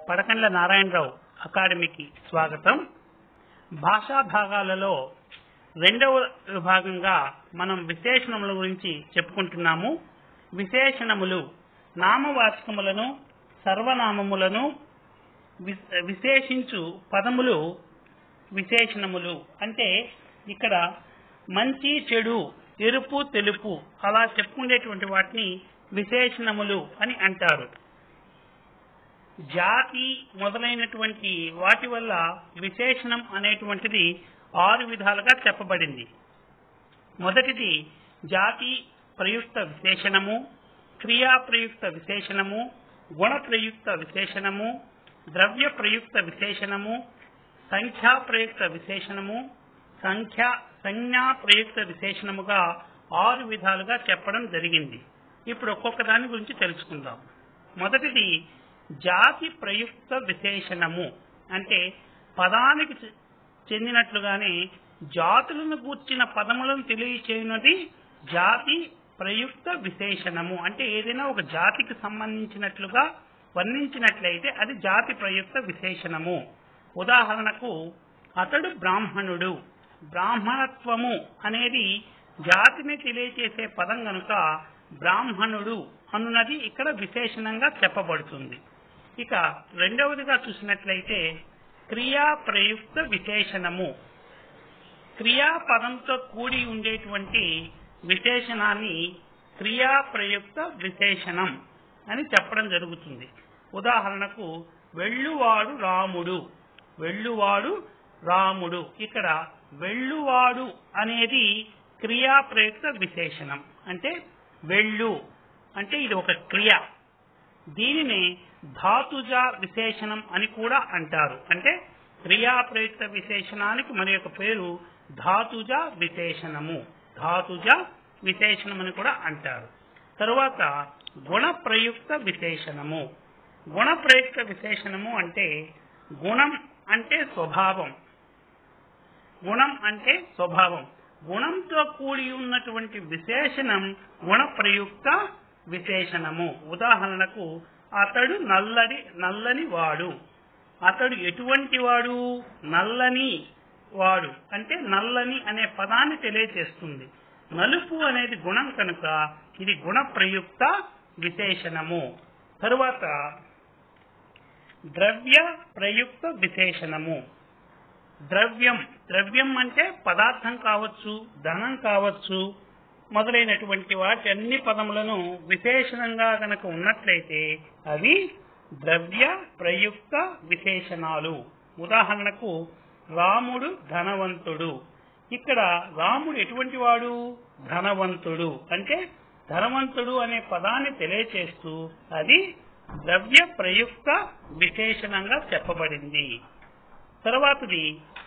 పడకండ్ల నారాయణరావు అకాడమీకి స్వాగతం భాషా భాగాలలో రెండవ విభాగంగా మనం విశేషణముల గురించి చెప్పుకుంటున్నాము విశేషణములు నామవాచకములను సర్వనామములను వి- విశేషించు పదములు విశేషణములు అంటే ఇక్కడ మంచి చెడు ఎరుపు తెలుపు అలా చెప్పుకునేటువంటి వాటిని విశేషణములు అని అంటారు జాతి మొదలైనటువంటి వాటి వల్ల విశేషణం అనేటువంటిది ఆరు విధాలుగా చెప్పబడింది మొదటిది జాతి ప్రయుక్త విశేషణము క్రియా ప్రయుక్త విశేషణము గుణ ప్రయుక్త విశేషణము ద్రవ్య ప్రయుక్త విశేషణము సంఖ్యా ప్రయుక్త విశేషణము సంఖ్య సంజ్ఞా ప్రయుక్త విశేషణముగా ఆరు విధాలుగా చెప్పడం జరిగింది ఇప్పుడు ఒక్కొక్క దాని గురించి తెలుసుకుందాం మొదటిది జాతి ప్రయుక్త విశేషణము అంటే పదానికి చె- చెందినట్లుగానే జాతులను గూర్చిన పదములను తెలియచేయునది జాతి ప్రయుక్త విశేషణము అంటే ఏదైనా ఒక జాతికి సంబంధించినట్లుగా వర్ణించినట్లయితే అది జాతి ప్రయుక్త విశేషణము ఉదాహరణకు అతడు బ్రాహ్మణుడు బ్రాహ్మణత్వము అనేది జాతిని తెలియచేసే పదం గనుక బ్రాహ్మణుడు అన్నది ఇక్కడ విశేషణంగా చెప్పబడుతుంది ఇక రెండవదిగా చూసినట్లయితే క్రియా ప్రయుక్త విశేషణము క్రియా పదంతో కూడి ఉండేటువంటి విశేషణాన్ని క్రియా ప్రయుక్త విశేషణం అని చెప్పడం జరుగుతుంది ఉదాహరణకు వెళ్ళువాడు రాముడు వెళ్ళువాడు రాముడు ఇక్కడ వెళ్ళువాడు అనేది క్రియా ప్రయుక్త విశేషణం అంటే వెళ్ళు అంటే ఇది ఒక క్రియ దీనిని ధాతుజ విశేషణం అని కూడా అంటారు అంటే క్రియా ప్రయుక్త విశేషణానికి మరి యొక్క పేరు ధాతుజ విశేషణము ధాతుజ విశేషణం అని కూడా అంటారు తరువాత గుణ ప్రయుక్త విశేషణము గుణ ప్రయుక్త విశేషణము అంటే గుణం అంటే స్వభావం గుణం అంటే స్వభావం గుణంతో కూడి ఉన్నటువంటి విశేషణం గుణ ప్రయుక్త విశేషణము ఉదాహరణకు అతడు నల్లడి నల్లని వాడు అతడు ఎటువంటి వాడు నల్లని వాడు అంటే నల్లని అనే పదాన్ని తెలియజేస్తుంది నలుపు అనేది గుణం కనుక ఇది గుణ ప్రయుక్త విశేషణము తరువాత ద్రవ్య ప్రయుక్త విశేషణము ద్రవ్యం ద్రవ్యం అంటే పదార్థం కావచ్చు ధనం కావచ్చు మొదలైనటువంటి వాటి అన్ని పదములను విశేషణంగా గనక ఉన్నట్లయితే అవి ద్రవ్య ప్రయుక్త విశేషణాలు ఉదాహరణకు రాముడు ధనవంతుడు ఇక్కడ రాముడు ఎటువంటి వాడు ధనవంతుడు అంటే ధనవంతుడు అనే పదాన్ని తెలియచేస్తూ అది ద్రవ్య ప్రయుక్త విశేషణంగా చెప్పబడింది తర్వాతది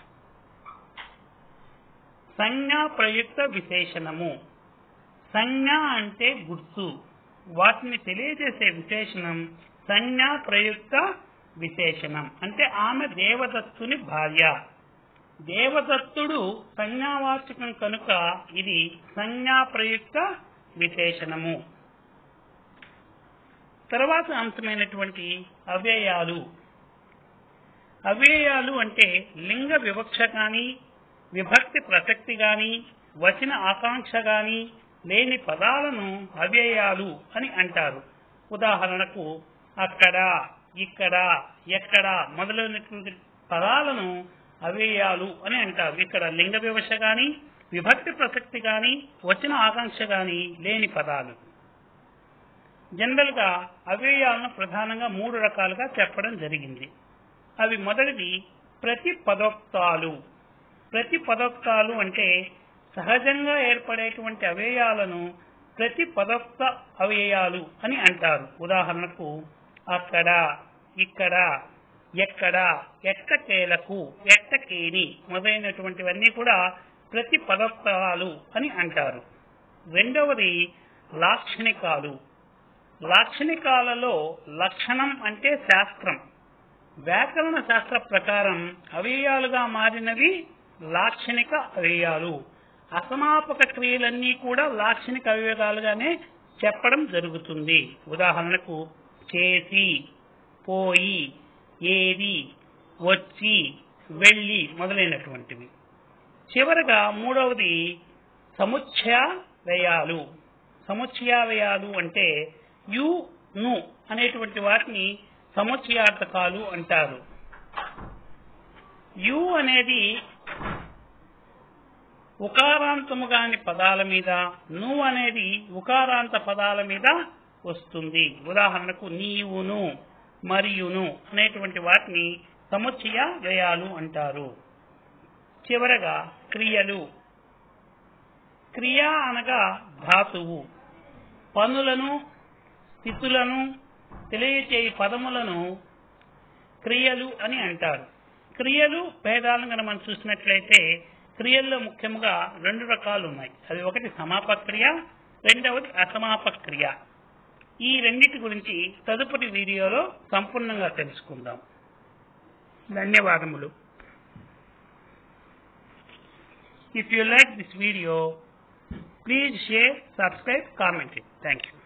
సంజ్ఞా ప్రయుక్త విశేషణము సంజ్ఞ అంటే గుర్తు వాటిని తెలియజేసే విశేషణం సంజ్ఞా ప్రయుక్త విశేషణం అంటే ఆమె దేవదత్తుని భార్య దేవదత్తుడు సంజ్ఞావాచకం కనుక ఇది సంజ్ఞా ప్రయుక్త విశేషణము తర్వాత అంశమైనటువంటి అవ్యయాలు అవ్యయాలు అంటే లింగ వివక్ష గాని విభక్తి ప్రసక్తి గాని వచన ఆకాంక్ష గాని లేని పదాలను అవ్యయాలు అని అంటారు ఉదాహరణకు అక్కడ ఇక్కడ ఎక్కడ మొదలైనటువంటి పదాలను అవ్యయాలు అని అంటారు ఇక్కడ లింగ వివక్ష గాని విభక్తి ప్రసక్తి గాని వచన ఆకాంక్ష గాని లేని పదాలు జనరల్ గా అవ్యయాలను ప్రధానంగా మూడు రకాలుగా చెప్పడం జరిగింది అవి మొదటిది ప్రతి పదోక్తాలు ప్రతి పదోక్తాలు అంటే సహజంగా ఏర్పడేటువంటి అవ్యయాలను ప్రతి పదోక్త అవ్యయాలు అని అంటారు ఉదాహరణకు అక్కడ ఇక్కడ ఎక్కడ ఎట్టకేలకు ఎట్టకేని మొదలైనటువంటివన్నీ కూడా ప్రతి పదోక్తాలు అని అంటారు రెండవది లాక్షణికాలు లాక్షణికాలలో లక్షణం అంటే శాస్త్రం వ్యాకరణ శాస్త్ర ప్రకారం అవ్యయాలుగా మారినవి లాక్షణిక అవ్యయాలు అసమాపక క్రియలన్నీ కూడా లాక్షణిక అవ్యయాలుగానే చెప్పడం జరుగుతుంది ఉదాహరణకు చేసి పోయి ఏది వచ్చి వెళ్ళి మొదలైనటువంటివి చివరగా మూడవది సముచ్చయ వ్యయాలు సముచ్చయ వ్యయాలు అంటే యు ను అనేటువంటి వాటిని సముచ్చయార్థకాలు అంటారు యు అనేది ఉకారాంతము కాని పదాల మీద ను అనేది ఉకారాంత పదాల మీద వస్తుంది ఉదాహరణకు నీవును మరియును అనేటువంటి వాటిని సముచ్చయ వ్యయాలు అంటారు చివరగా క్రియలు క్రియ అనగా ధాతువు పనులను స్థితులను తెలియచేయి పదములను క్రియలు అని అంటారు క్రియలు భేదాలను కనుక మనం చూసినట్లయితే క్రియల్లో ముఖ్యంగా రెండు రకాలు ఉన్నాయి అవి ఒకటి సమాపక క్రియ రెండవది అసమాపక క్రియ ఈ రెండింటి గురించి తదుపరి వీడియోలో సంపూర్ణంగా తెలుసుకుందాం ధన్యవాదములు If you like this video, please share, subscribe, comment it. Thank you.